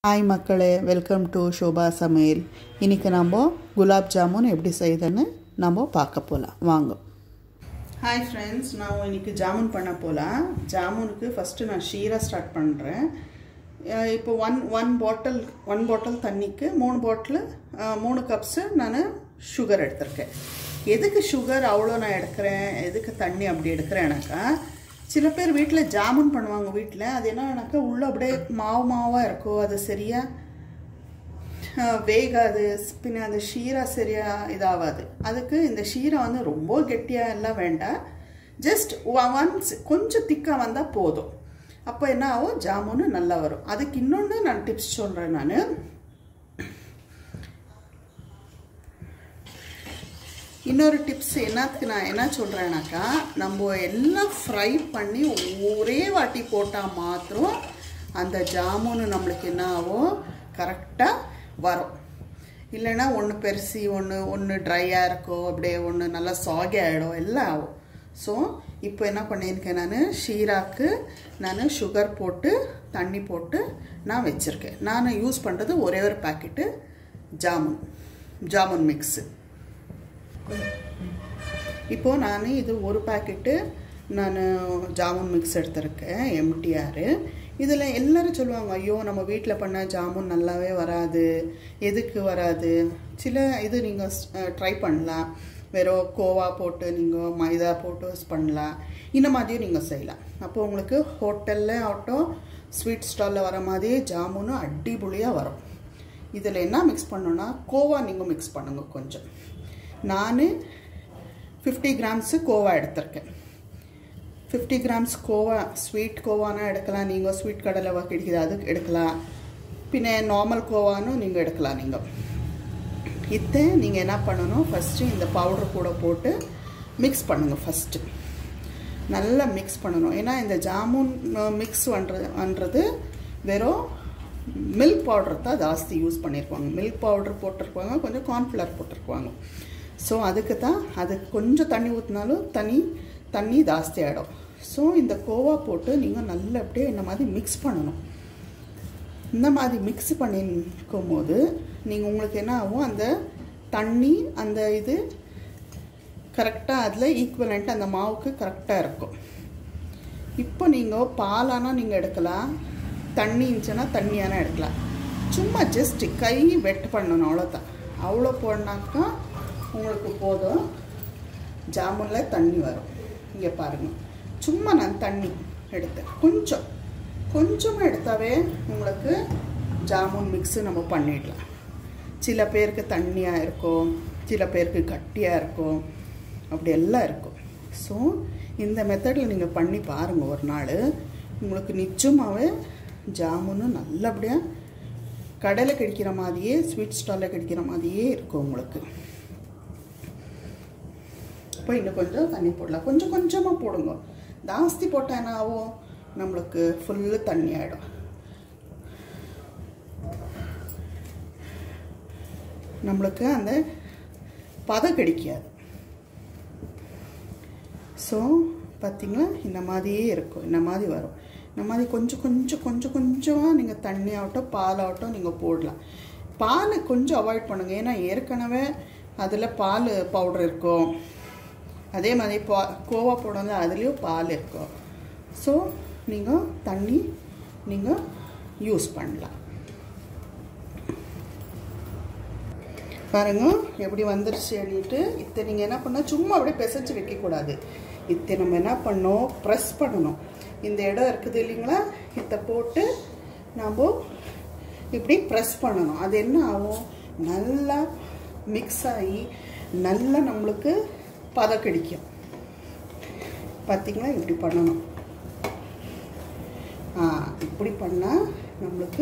hi மக்களே welcome to Shobha சமையல் இன்றைக்கி நம்ம குலாப் ஜாமுன் எப்படி செய்யுதுன்னு நம்ம பார்க்க போகலாம் வாங்க ஹாய் ஃப்ரெண்ட்ஸ் நான் இன்னைக்கு ஜாமுன் பண்ண போகலாம் ஜாமுனுக்கு ஃபஸ்ட்டு நான் ஷீரா ஸ்டார்ட் பண்ணுறேன் இப்போ one one bottle one bottle தண்ணிக்கு மூணு பாட்டில் மூணு கப்ஸு நான் சுகர் எடுத்திருக்கேன் எதுக்கு சுகர் அவ்வளோ நான் எடுக்கிறேன் எதுக்கு தண்ணி அப்படி எடுக்கிறேன்னாக்கா சில பேர் வீட்டில் ஜாமுன் பண்ணுவாங்க வீட்டில் அது என்னன்னாக்கா உள்ளே அப்படியே மாவு மாவாக இருக்கும் அது சரியாக வேகாது பின்ன அந்த ஷீரா சரியாக இதாகாது அதுக்கு இந்த ஷீரா வந்து ரொம்ப கெட்டியாக எல்லாம் வேண்டாம் ஜஸ்ட் ஒன்ஸ் கொஞ்சம் திக்காக வந்தால் போதும் அப்போ என்ன ஆகும் ஜாமுன்னு நல்லா வரும் அதுக்கு இன்னொன்று நான் டிப்ஸ் சொல்கிறேன் நான் இன்னொரு டிப்ஸ் என்னத்துக்கு நான் என்ன சொல்கிறேன்னாக்கா நம்ம எல்லாம் ஃப்ரை பண்ணி ஒரே வாட்டி போட்டால் மாத்திரம் அந்த ஜாமுன் நம்மளுக்கு என்ன ஆகும் கரெக்டாக வரும் இல்லைன்னா ஒன்று பெருசி ஒன்று ஒன்று ட்ரையாக இருக்கும் அப்படியே ஒன்று நல்லா சாகி ஆகிடும் எல்லாம் ஆகும் ஸோ இப்போ என்ன பண்ணியிருக்கேன் நான் ஷீராக்கு நான் சுகர் போட்டு தண்ணி போட்டு நான் வச்சுருக்கேன் நான் யூஸ் பண்ணுறது ஒரே ஒரு பேக்கெட்டு ஜாமுன் ஜாமுன் மிக்ஸு இப்போது நான் இது ஒரு பேக்கெட்டு நான் ஜாமுன் மிக்ஸ் எடுத்திருக்கேன் எம்டிஆர் இதில் எல்லோரும் சொல்லுவாங்க ஐயோ நம்ம வீட்டில் பண்ண ஜாமுன் நல்லாவே வராது எதுக்கு வராது சில இது நீங்கள் ட்ரை பண்ணலாம் வெறும் கோவா போட்டு நீங்கள் மைதா போட்டு பண்ணலாம் இந்த மாதிரியும் நீங்கள் செய்யலாம் அப்போ உங்களுக்கு ஹோட்டலில் ஆகட்டும் ஸ்வீட் ஸ்டாலில் வர மாதிரியே ஜாமுனும் அடிபொலியாக வரும் இதில் என்ன மிக்ஸ் பண்ணோன்னா கோவா நீங்கள் மிக்ஸ் பண்ணுங்க கொஞ்சம் நான் ஃபிஃப்டி கிராம்ஸு கோவா எடுத்திருக்கேன் ஃபிஃப்டி கிராம்ஸ் கோவா ஸ்வீட் கோவானா எடுக்கலாம் நீங்கள் ஸ்வீட் கடலை கிடைக்குது அது எடுக்கலாம் பின்ன நார்மல் கோவானும் நீங்கள் எடுக்கலாம் நீங்கள் இத்தை நீங்கள் என்ன பண்ணணும் ஃபஸ்ட்டு இந்த பவுடர் கூட போட்டு மிக்ஸ் பண்ணுங்கள் ஃபஸ்ட்டு நல்லா மிக்ஸ் பண்ணணும் ஏன்னா இந்த ஜாமுன் மிக்ஸ் பண்ணுறது பண்ணுறது வெறும் மில்க் பவுடர் தான் ஜாஸ்தி யூஸ் பண்ணியிருப்பாங்க மில்க் பவுடர் போட்டிருப்பாங்க கொஞ்சம் கார்ன்ஃப்ளவர் போட்டிருப்பாங்க ஸோ அதுக்கு தான் அது கொஞ்சம் தண்ணி ஊற்றினாலும் தனி தண்ணி ஜாஸ்தி ஆகிடும் ஸோ இந்த கோவா போட்டு நீங்கள் நல்லா அப்படியே இந்த மாதிரி மிக்ஸ் பண்ணணும் இந்த மாதிரி மிக்ஸ் பண்ணிக்கும் போது நீங்கள் உங்களுக்கு என்ன ஆகும் அந்த தண்ணி அந்த இது கரெக்டாக அதில் ஈக்குவலண்ட் அந்த மாவுக்கு கரெக்டாக இருக்கும் இப்போ நீங்கள் பாலானா நீங்கள் எடுக்கலாம் தண்ணி இருந்துச்சுன்னா தண்ணியான எடுக்கலாம் சும்மா ஜஸ்ட் கை வெட் பண்ணணும் அவ்வளோதான் அவ்வளோ போடனாக்கா உங்களுக்கு போதும் ஜாமுனில் தண்ணி வரும் இங்கே பாருங்கள் சும்மா நான் தண்ணி எடுத்தேன் கொஞ்சம் கொஞ்சமாக எடுத்தாவே உங்களுக்கு ஜாமுன் மிக்ஸு நம்ம பண்ணிடலாம் சில பேருக்கு தண்ணியாக இருக்கும் சில பேருக்கு கட்டியாக இருக்கும் அப்படி எல்லாம் இருக்கும் ஸோ இந்த மெத்தடில் நீங்கள் பண்ணி பாருங்கள் ஒரு நாள் உங்களுக்கு நிச்சயமாகவே ஜாமுன்னு நல்லபடியாக கடையில் கிடைக்கிற மாதிரியே ஸ்வீட் ஸ்டாலில் கிடைக்கிற மாதிரியே இருக்கும் உங்களுக்கு இப்போ இன்னும் கொஞ்சம் தண்ணி போடலாம் கொஞ்சம் கொஞ்சமாக போடுங்க ஜாஸ்தி போட்டால் என்ன ஆகும் நம்மளுக்கு ஃபுல்லு தண்ணி ஆகிடும் நம்மளுக்கு அந்த பதம் கிடைக்காது ஸோ பார்த்திங்களா இந்த மாதிரியே இருக்கும் இந்த மாதிரி வரும் இந்த மாதிரி கொஞ்சம் கொஞ்சம் கொஞ்சம் கொஞ்சமாக நீங்கள் தண்ணி ஆகட்டும் பால் ஆகட்டும் நீங்கள் போடலாம் பால் கொஞ்சம் அவாய்ட் பண்ணுங்கள் ஏன்னா ஏற்கனவே அதில் பால் பவுடர் இருக்கும் அதே மாதிரி பா கோவா போடுங்க அதுலேயும் பால் இருக்கும் ஸோ நீங்கள் தண்ணி நீங்கள் யூஸ் பண்ணலாம் பாருங்க எப்படி வந்துருச்சு அப்படின்ட்டு இத்தை நீங்கள் என்ன பண்ணால் சும்மா அப்படியே பிசைஞ்சு வைக்கக்கூடாது இத்தை நம்ம என்ன பண்ணோம் ப்ரெஸ் பண்ணணும் இந்த இடம் இருக்குது இல்லைங்களா இதை போட்டு நாம் இப்படி ப்ரெஸ் பண்ணணும் அது என்ன ஆகும் நல்லா மிக்ஸ் ஆகி நல்லா நம்மளுக்கு பதம் கிடைக்கும் பார்த்திங்களா இப்படி பண்ணணும் இப்படி பண்ணால் நம்மளுக்கு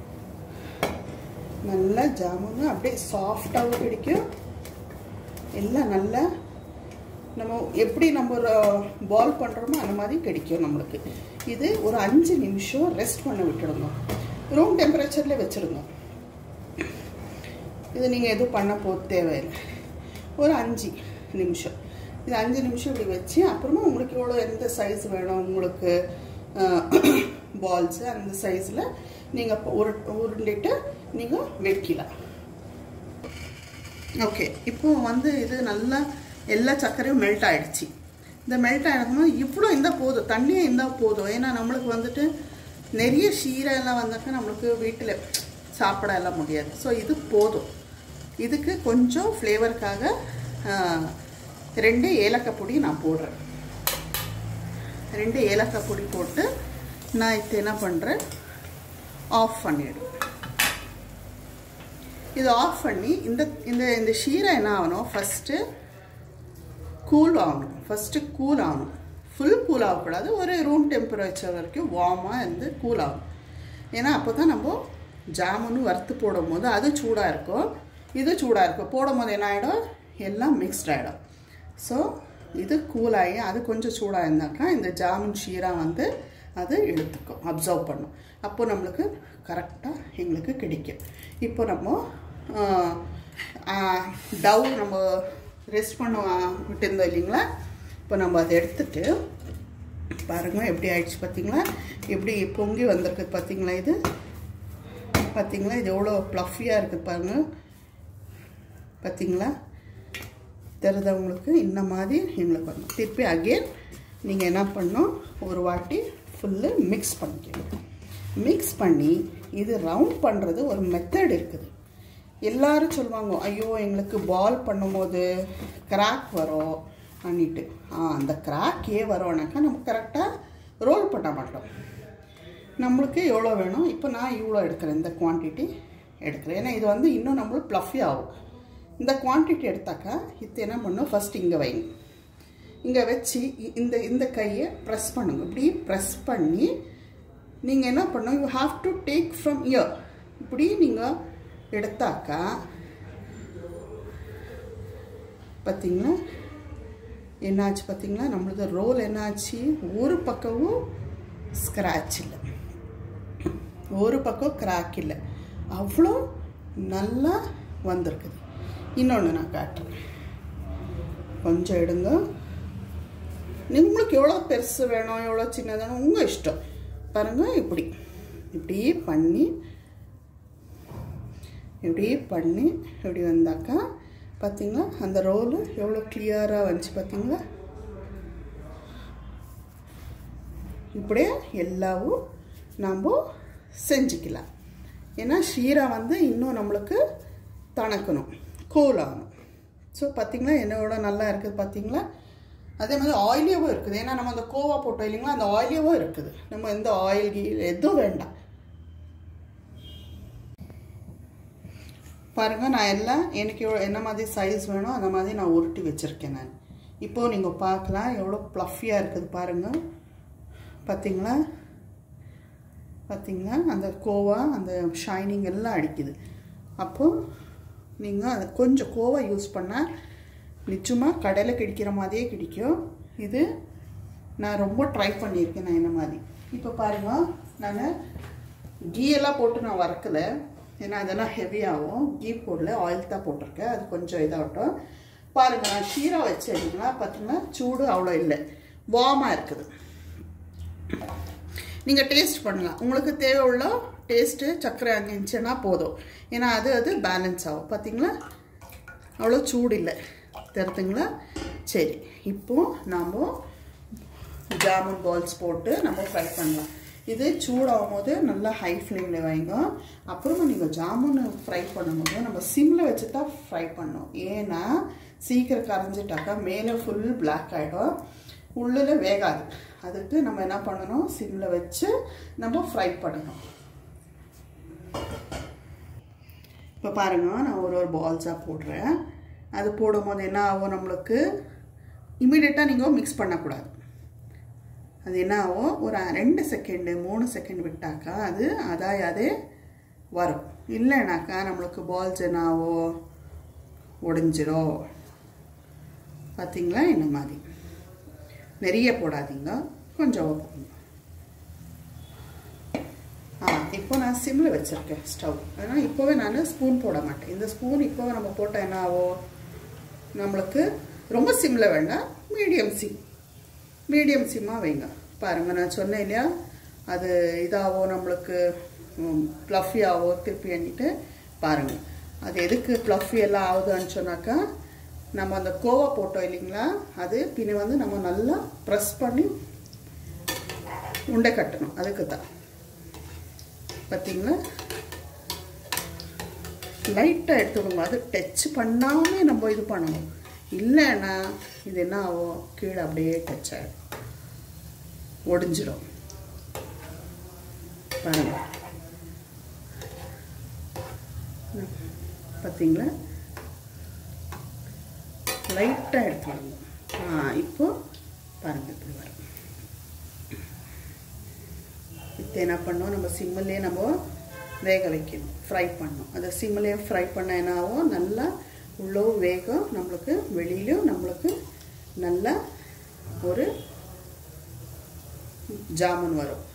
நல்லா ஜாமுன் அப்படியே சாஃப்டாகவும் கிடைக்கும் எல்லாம் நல்லா நம்ம எப்படி நம்ம ஒரு பால் பண்ணுறோமோ அந்த மாதிரி கிடைக்கும் நம்மளுக்கு இது ஒரு அஞ்சு நிமிஷம் ரெஸ்ட் பண்ண விட்டுடுங்க ரூம் டெம்பரேச்சரில் வச்சுருங்க இது நீங்கள் எதுவும் பண்ண போ தேவையில்லை ஒரு அஞ்சு நிமிஷம் இது அஞ்சு நிமிஷம் இப்படி வச்சு அப்புறமா உங்களுக்கு எவ்வளோ எந்த சைஸ் வேணும் உங்களுக்கு பால்ஸு அந்த சைஸில் நீங்கள் உரு உருண்டிட்டு நீங்கள் வைக்கலாம் ஓகே இப்போ வந்து இது நல்லா எல்லா சர்க்கரையும் மெல்ட் ஆயிடுச்சு இந்த மெல்ட் ஆகிடும்போது இவ்வளோ இருந்தால் போதும் தண்ணியே இருந்தால் போதும் ஏன்னா நம்மளுக்கு வந்துட்டு நிறைய ஷீரை எல்லாம் வந்தாக்கா நம்மளுக்கு வீட்டில் சாப்பிட எல்லாம் முடியாது ஸோ இது போதும் இதுக்கு கொஞ்சம் ஃப்ளேவருக்காக ரெண்டு ஏலக்காய் பொடி நான் போடுறேன் ரெண்டு ஏலக்காய் பொடி போட்டு நான் இப்போ என்ன பண்ணுறேன் ஆஃப் பண்ணிவிடுவேன் இது ஆஃப் பண்ணி இந்த இந்த இந்த ஷீரை என்ன ஆகணும் ஃபஸ்ட்டு கூல் ஆகணும் ஃபஸ்ட்டு கூல் ஆகணும் ஃபுல் கூல் ஆகக்கூடாது ஒரு ரூம் டெம்பரேச்சர் வரைக்கும் வார்மாக இருந்து கூல் ஆகும் ஏன்னா அப்போ தான் நம்ம ஜாமுன்னு வறுத்து போடும் போது அது சூடாக இருக்கும் இது சூடாக இருக்கும் போடும் போது என்ன ஆகிடும் எல்லாம் மிக்ஸ்ட் ஆகிடும் ஸோ இது கூலாகி அது கொஞ்சம் சூடாக இருந்தாக்கா இந்த ஜாமுன் ஷீரா வந்து அது எடுத்துக்கும் அப்சர்வ் பண்ணும் அப்போ நம்மளுக்கு கரெக்டாக எங்களுக்கு கிடைக்கும் இப்போ நம்ம டவ் நம்ம ரெஸ்ட் பண்ண விட்டுருந்தோம் இல்லைங்களா இப்போ நம்ம அதை எடுத்துட்டு பாருங்கள் எப்படி ஆயிடுச்சு பார்த்தீங்களா எப்படி பொங்கி வந்திருக்கு பார்த்தீங்களா இது பார்த்தீங்களா இது எவ்வளோ ப்ளஃபியாக இருக்குது பாருங்கள் பார்த்தீங்களா தெரிஞ்சவங்களுக்கு இந்த மாதிரி எங்களுக்கு வரணும் திருப்பி அகெயின் நீங்கள் என்ன பண்ணணும் ஒரு வாட்டி ஃபுல்லு மிக்ஸ் பண்ணிக்கணும் மிக்ஸ் பண்ணி இது ரவுண்ட் பண்ணுறது ஒரு மெத்தட் இருக்குது எல்லாரும் சொல்லுவாங்க ஐயோ எங்களுக்கு பால் பண்ணும்போது கிராக் வரும் பண்ணிட்டு ஆ அந்த கிராக் ஏன் வரோன்னாக்கா நம்ம கரெக்டாக ரோல் பண்ண மாட்டோம் நம்மளுக்கு எவ்வளோ வேணும் இப்போ நான் இவ்வளோ எடுக்கிறேன் இந்த குவான்டிட்டி எடுக்கிறேன் ஏன்னா இது வந்து இன்னும் நம்மளுக்கு ப்ளஃபி ஆகும் இந்த குவான்டிட்டி எடுத்தாக்கா இது என்ன பண்ணும் ஃபஸ்ட் இங்கே வைங்க இங்கே வச்சு இந்த இந்த கையை ப்ரெஸ் பண்ணுங்க இப்படி ப்ரெஸ் பண்ணி நீங்கள் என்ன பண்ணணும் you have to take from year இப்படி நீங்கள் எடுத்தாக்கா பார்த்தீங்களா என்னாச்சு பார்த்தீங்களா நம்மளது ரோல் என்னாச்சு ஒரு பக்கமும் ஸ்க்ராட்ச் இல்லை ஒரு பக்கம் கிராக் இல்லை அவ்வளோ நல்லா வந்திருக்குது இன்னொன்று நான் காட்டுறேன் கொஞ்சம் எடுங்க உங்களுக்கு எவ்வளோ பெருசு வேணும் எவ்வளோ சின்னதானோ உங்கள் இஷ்டம் பாருங்கள் இப்படி இப்படி பண்ணி இப்படி பண்ணி இப்படி வந்தாக்கா பார்த்தீங்களா அந்த ரோலு எவ்வளோ கிளியராக வந்துச்சு பார்த்தீங்களா இப்படியே எல்லாவும் நாம் செஞ்சுக்கலாம் ஏன்னா ஷீரா வந்து இன்னும் நம்மளுக்கு தணக்கணும் கூல் ஆகணும் ஸோ பார்த்தீங்களா என்னோட நல்லா இருக்குது பார்த்தீங்களா அதே மாதிரி ஆயிலியாகவும் இருக்குது ஏன்னா நம்ம அந்த கோவா போட்டோம் இல்லைங்களா அந்த ஆயிலியாகவும் இருக்குது நம்ம எந்த ஆயில் கீ எதுவும் வேண்டாம் பாருங்கள் நான் எல்லாம் எனக்கு எவ்வளோ என்ன மாதிரி சைஸ் வேணும் அந்த மாதிரி நான் உருட்டி வச்சுருக்கேன் நான் இப்போது நீங்கள் பார்க்கலாம் எவ்வளோ ப்ளஃபியாக இருக்குது பாருங்கள் பார்த்தீங்களா பார்த்தீங்களா அந்த கோவா அந்த ஷைனிங் எல்லாம் அடிக்குது அப்போது நீங்கள் அது கொஞ்சம் கோவா யூஸ் பண்ணால் நிச்சயமாக கடையில் கிடைக்கிற மாதிரியே கிடைக்கும் இது நான் ரொம்ப ட்ரை பண்ணியிருக்கேன் நான் என்ன மாதிரி இப்போ பாருங்கள் நான் கீ எல்லாம் போட்டு நான் வறுக்கலை ஏன்னா அதெல்லாம் ஹெவியாகும் கீ போடல ஆயில் தான் போட்டிருக்கேன் அது கொஞ்சம் இதாகட்டும் பாருங்கள் நான் ஷீரா வச்சேன்னா பார்த்தீங்கன்னா சூடு அவ்வளோ இல்லை வார்மாக இருக்குது நீங்கள் டேஸ்ட் பண்ணலாம் உங்களுக்கு தேவை உள்ள டேஸ்ட்டு சர்க்கரை அங்கே இருந்துச்சுன்னா போதும் ஏன்னா அது அது பேலன்ஸ் ஆகும் பார்த்தீங்களா அவ்வளோ சூடு இல்லை தெரியுதுங்களா சரி இப்போது நாம் ஜாமுன் பால்ஸ் போட்டு நம்ம ஃப்ரை பண்ணலாம் இது சூடாகும் போது நல்லா ஹை ஃப்ளேமில் வைங்க அப்புறமா நீங்கள் ஜாமுன் ஃப்ரை பண்ணும்போது நம்ம சிம்மில் வச்சு தான் ஃப்ரை பண்ணோம் ஏன்னா சீக்கிரம் கரைஞ்சிட்டாக்கா மேலே ஃபுல் பிளாக் ஆகிடும் உள்ளில் வேகாது அதுக்கு நம்ம என்ன பண்ணணும் சிம்மில் வச்சு நம்ம ஃப்ரை பண்ணணும் இப்போ பாருங்கள் நான் ஒரு ஒரு பால்ஸாக போடுறேன் அது போடும்போது என்ன ஆகும் நம்மளுக்கு இமீடியட்டாக நீங்கள் மிக்ஸ் பண்ணக்கூடாது அது என்ன ஆகும் ஒரு ரெண்டு செகண்டு மூணு செகண்ட் விட்டாக்கா அது அதாய் அதே வரும் இல்லைனாக்கா நம்மளுக்கு பால்ஸ் என்ன ஆகும் உடஞ்சிரும் பார்த்தீங்களா இந்த மாதிரி நிறைய போடாதீங்க கொஞ்சம் போடுங்க ஆ இப்போ நான் சிம்மில் வச்சுருக்கேன் ஸ்டவ் ஆனால் இப்போவே நான் ஸ்பூன் போட மாட்டேன் இந்த ஸ்பூன் இப்போவே நம்ம போட்டால் என்ன ஆகும் நம்மளுக்கு ரொம்ப சிம்மில் வேண்டாம் மீடியம் சிம் மீடியம் சிம்மாக வைங்க பாருங்கள் நான் சொன்னேன் இல்லையா அது இதாகும் நம்மளுக்கு ப்ளஃபியாவோ திருப்பி எண்ணிட்டு பாருங்கள் அது எதுக்கு ப்ளஃபி எல்லாம் ஆகுதுன்னு சொன்னாக்கா நம்ம அந்த கோவா போட்டோம் இல்லைங்களா அது பின்ன வந்து நம்ம நல்லா ப்ரெஸ் பண்ணி உண்டை கட்டணும் அதுக்கு தான் பார்த்தீங்களா லைட்டாக எடுத்துக்கோங்க அது டச் பண்ணாமல் நம்ம இது பண்ணணும் இல்லைன்னா இது என்ன ஆகும் கீழே அப்படியே டச் ஆகிடும் ஒடிஞ்சிடும் பாருங்க பார்த்தீங்களா லைட்டாக எடுத்துக்கணும் ஆ இப்போ பாருங்கள் இப்படி வரும் இப்போ என்ன பண்ணோம் நம்ம சிம்மிலே நம்ம வேக வைக்கணும் ஃப்ரை பண்ணணும் அதை சிம்மிலே ஃப்ரை பண்ண என்ன ஆகும் நல்லா உள்ளவும் வேகம் நம்மளுக்கு வெளியிலும் நம்மளுக்கு நல்லா ஒரு ஜாமுன் வரும்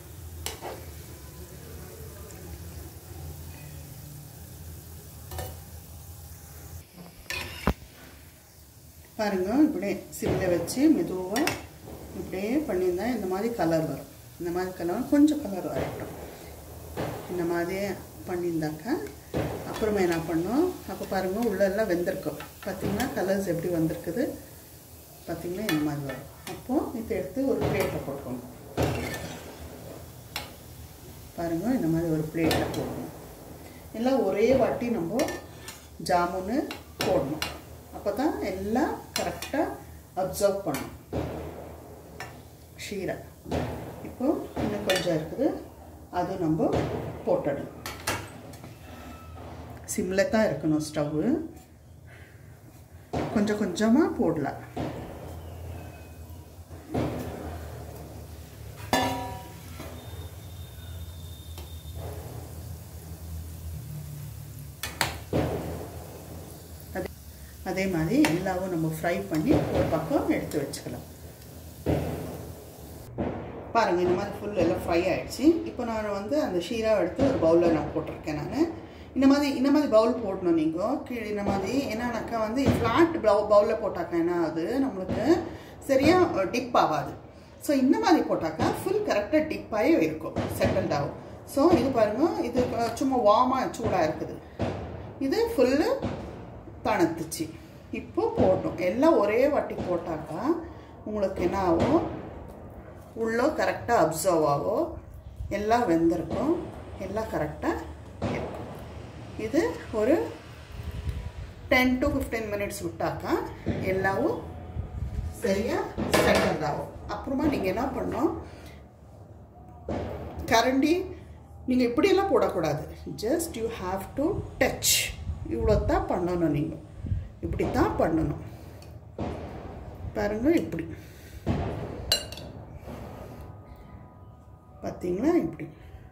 பாருங்க இப்படியே சிம்மில் வச்சு மெதுவாக இப்படியே பண்ணியிருந்தா இந்த மாதிரி கலர் வரும் இந்த மாதிரி கலர் கொஞ்சம் கலர் வரட்டும் இந்த மாதிரி பண்ணியிருந்தாக்கா அப்புறமா என்ன பண்ணோம் அப்போ பாருங்கள் உள்ளெல்லாம் வெந்திருக்கும் பார்த்தீங்கன்னா கலர்ஸ் எப்படி வந்திருக்குது பார்த்தீங்கன்னா இந்த மாதிரி வரும் அப்போது இதை எடுத்து ஒரு பிளேட்டில் போட்டுக்கோங்க பாருங்கள் இந்த மாதிரி ஒரு பிளேட்டில் போடணும் எல்லாம் ஒரே வாட்டி நம்ம ஜாமுன்னு போடணும் அப்போ தான் எல்லாம் கரெக்டாக அப்சர்வ் பண்ணும் ஷீரை இப்போ இன்னும் கொஞ்சம் இருக்குது அது நம்ம போட்டுடணும் சிம்மில் தான் இருக்கணும் ஸ்டவ்வு கொஞ்சம் கொஞ்சமாக போடலாம் அதே அதே மாதிரி எல்லாவும் நம்ம ஃப்ரை பண்ணி ஒரு பக்கம் எடுத்து வச்சுக்கலாம் பாருங்கள் இந்த மாதிரி ஃபுல் எல்லாம் ஃப்ரை ஆகிடுச்சு இப்போ நான் வந்து அந்த ஷீரா எடுத்து ஒரு பவுலில் நான் போட்டிருக்கேன் நான் இந்த மாதிரி இந்த மாதிரி பவுல் போடணும் நீங்கள் கீழே இந்த மாதிரி என்னன்னாக்கா வந்து ஃப்ளாட் பவு பவுலில் போட்டாக்கா என்ன ஆகுது நம்மளுக்கு சரியாக டிப் ஆகாது ஸோ இந்த மாதிரி போட்டாக்கா ஃபுல் கரெக்டாக டிப் ஆகி இருக்கும் செட்டில்ட் ஆகும் ஸோ இது பாருங்கள் இது சும்மா வார்மாக சூடாக இருக்குது இது ஃபுல்லு தணுத்துச்சு இப்போ போட்டோம் எல்லாம் ஒரே வாட்டி போட்டாக்கா உங்களுக்கு என்ன ஆகும் உள்ளே கரெக்டாக அப்சர்வ் ஆகும் எல்லாம் வெந்திருக்கும் எல்லாம் கரெக்டாக இருக்கும் இது ஒரு டென் டு ஃபிஃப்டீன் மினிட்ஸ் விட்டாக்கா எல்லாவும் சரியாக செட்டில் ஆகும் அப்புறமா நீங்கள் என்ன பண்ணோம் கரண்டி நீங்கள் இப்படியெல்லாம் போடக்கூடாது just you have to touch இவ்வளோ தான் பண்ணணும் நீங்கள் இப்படி தான் பண்ணணும் பாருங்கள் இப்படி பார்த்தீங்களா இப்படி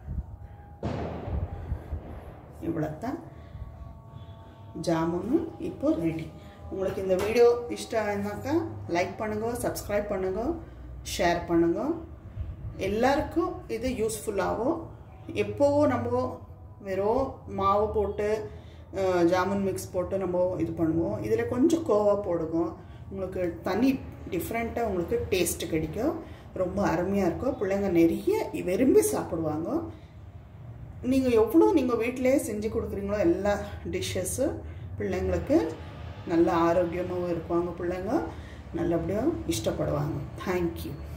இவ்வளோத்தான் ஜாமுன்னு இப்போ ரெடி உங்களுக்கு இந்த வீடியோ இஷ்டம் ஆயிருந்தாக்கா லைக் பண்ணுங்க சப்ஸ்கிரைப் பண்ணுங்க ஷேர் பண்ணுங்க எல்லாருக்கும் இது யூஸ்ஃபுல்லாகும் எப்போவும் நம்ம வெறும் மாவு போட்டு ஜாமுன் மிக்ஸ் போட்டு நம்ம இது பண்ணுவோம் இதில் கொஞ்சம் கோவா போடுவோம் உங்களுக்கு தனி டிஃப்ரெண்ட்டாக உங்களுக்கு டேஸ்ட்டு கிடைக்கும் ரொம்ப அருமையாக இருக்கும் பிள்ளைங்க நிறைய விரும்பி சாப்பிடுவாங்க நீங்கள் எவ்வளோ நீங்கள் வீட்டிலே செஞ்சு கொடுக்குறீங்களோ எல்லா டிஷ்ஷஸ்ஸும் பிள்ளைங்களுக்கு நல்ல ஆரோக்கியமாகவும் இருப்பாங்க பிள்ளைங்க நல்லபடியாக இஷ்டப்படுவாங்க தேங்க்யூ